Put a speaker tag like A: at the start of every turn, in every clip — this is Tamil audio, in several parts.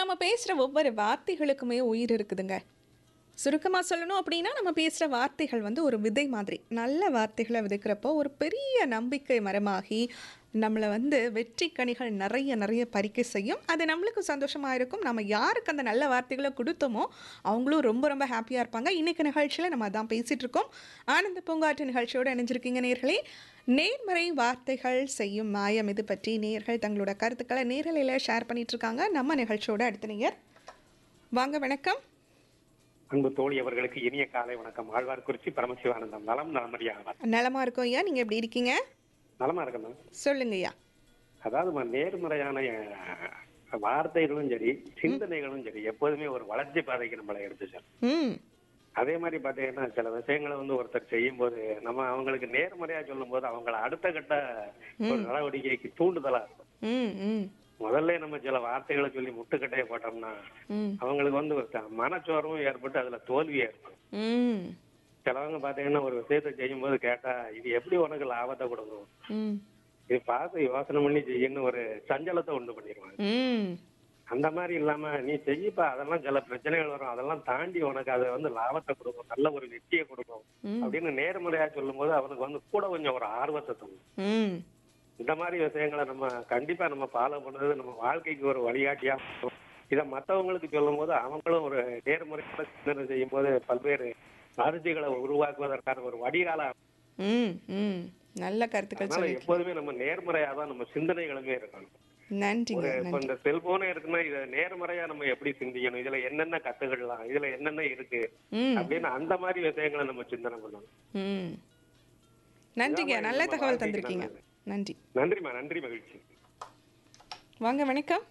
A: நம்ம பேசுகிற ஒவ்வொரு வார்த்தைகளுக்குமே உயிர் இருக்குதுங்க சுருக்கமாக சொல்லணும் அப்படின்னா நம்ம பேசுகிற வார்த்தைகள் வந்து ஒரு விதை மாதிரி நல்ல வார்த்தைகளை விதைக்கிறப்போ ஒரு பெரிய நம்பிக்கை மரமாகி நம்மளை வந்து வெற்றி கனிகள் நிறைய நிறைய பறிக்க செய்யும் அது நம்மளுக்கு சந்தோஷமாக இருக்கும் நம்ம யாருக்கு அந்த நல்ல வார்த்தைகளை கொடுத்தோமோ அவங்களும் ரொம்ப ரொம்ப ஹாப்பியாக இருப்பாங்க இன்றைக்கு நிகழ்ச்சியில் நம்ம அதான் பேசிகிட்டு இருக்கோம் ஆனந்த பூங்காற்று நிகழ்ச்சியோடு இணைஞ்சிருக்கீங்க நேர்களே நேர்மறை வார்த்தைகள் செய்யும் மாயம் இது பற்றி நேர்கள் தங்களோட கருத்துக்களை நேரலையில் ஷேர் பண்ணிட்டு இருக்காங்க நம்ம நிகழ்ச்சியோட அடுத்த நேயர் வாங்க வணக்கம்
B: அன்பு தோழி அவர்களுக்கு இனிய காலை வணக்கம் ஆழ்வார்குறிச்சி பரமசிவானந்தம் நலம் நலமறியா
A: நலமா இருக்கோம் ஐயா நீங்கள் எப்படி இருக்கீங்க
B: நலமா இருக்கணும்
A: சொல்லுங்க ஐயா
B: அதாவது ம- நேர்மறையான அஹ், வார்த்தைகளும் சரி சிந்தனைகளும் சரி எப்போதுமே ஒரு வளர்ச்சி பாதைக்கு நம்மளை எடுத்து செல்லும்
A: ம்
B: அதே மாதிரி பாத்தீங்கன்னா சில விஷயங்களை வந்து ஒருத்தர் செய்யும் போது நம்ம அவங்களுக்கு நேர்மறையா சொல்லும் போது அவங்கள அடுத்த கட்ட ஒரு நடவடிக்கைக்கு தூண்டுதலா இருக்கும்
A: ம் ம்
B: முதல்ல நம்ம சில வார்த்தைகளை சொல்லி முட்டுக்கட்டையை போட்டோம்னா
A: ம்
B: அவங்களுக்கு வந்து ஒரு த- மனச்சோர்வும் ஏற்பட்டு அதுல தோல்வி ஏற்படும்
A: ம்
B: சிலவங்க பாத்தீங்கன்னா ஒரு விஷயத்தை செய்யும் போது கேட்டா இது எப்படி உனக்கு லாபத்தை கொடுக்கும்
A: ம்
B: இது பார்த்து யோசனை பண்ணி செய்யணும் ஒரு சஞ்சலத்தை உண்டு பண்ணிடுவாங்க
A: ம்
B: அந்த மாதிரி இல்லாம நீ செய்யப்பா அதெல்லாம் சில பிரச்சனைகள் வரும் அதெல்லாம் தாண்டி உனக்கு அது வந்து லாபத்தை கொடுக்கும் நல்ல ஒரு வெற்றியை கொடுக்கும்
A: ம்.
B: அப்படின்னு நேர்மறையா சொல்லும் போது அவனுக்கு வந்து கூட கொஞ்சம் ஒரு ஆர்வத்தை தரும்
A: ம்
B: இந்த மாதிரி விஷயங்களை நம்ம கண்டிப்பா நம்ம ஃபாலோ பண்ணது நம்ம வாழ்க்கைக்கு ஒரு வழிகாட்டியா இருக்கும். இதை மத்தவங்களுக்கு சொல்லும் போது அவங்களும் ஒரு நேர்முறையான சிந்தனை செய்யும் போது பல்வேறு அரிசிகளை உருவாக்குவதற்கான ஒரு வடிகால
A: ம் ம் நல்ல கருத்துக்கள்
B: அதனால
A: சொல்லி
B: எப்போதுமே நம்ம நேர்மறையா தான் நம்ம சிந்தனைகளுமே இருக்கணும்
A: நன்றிங்க
B: ஒரு இப்ப
A: நன்றி
B: இந்த செல்போனே இருக்குன்னா இத நேர்மறையா நம்ம எப்படி சிந்திக்கணும் இதுல என்னென்ன கத்துக்கிடலாம் இதுல என்னென்ன இருக்கு
A: ம்
B: அப்படின்னு அந்த மாதிரி விஷயங்களை நம்ம சிந்தனை பண்ணணும்
A: ம் நன்றிங்க
B: இதான்
A: நல்ல
B: நம்ம
A: தகவல்
B: வாழ்க்கைக்கு
A: தந்திருக்கீங்க
B: நல்லது.
A: நன்றி
B: நன்றிமா நன்றி மகிழ்ச்சி
A: வாங்க வணக்கம்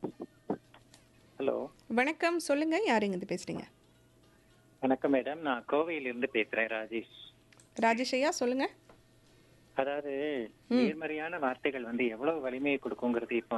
C: ஹலோ
A: வணக்கம் சொல்லுங்க யாருங்க இது பேசுறீங்க
C: வணக்கம் மேடம் நான் கோவையிலிருந்து பேசுறேன் ராஜேஷ்
A: ராஜேஷ் ஐயா சொல்லுங்க
C: அதாவது நேர்மறையான வார்த்தைகள் வந்து எவ்வளவு வலிமையை கொடுக்குங்கிறது இப்போ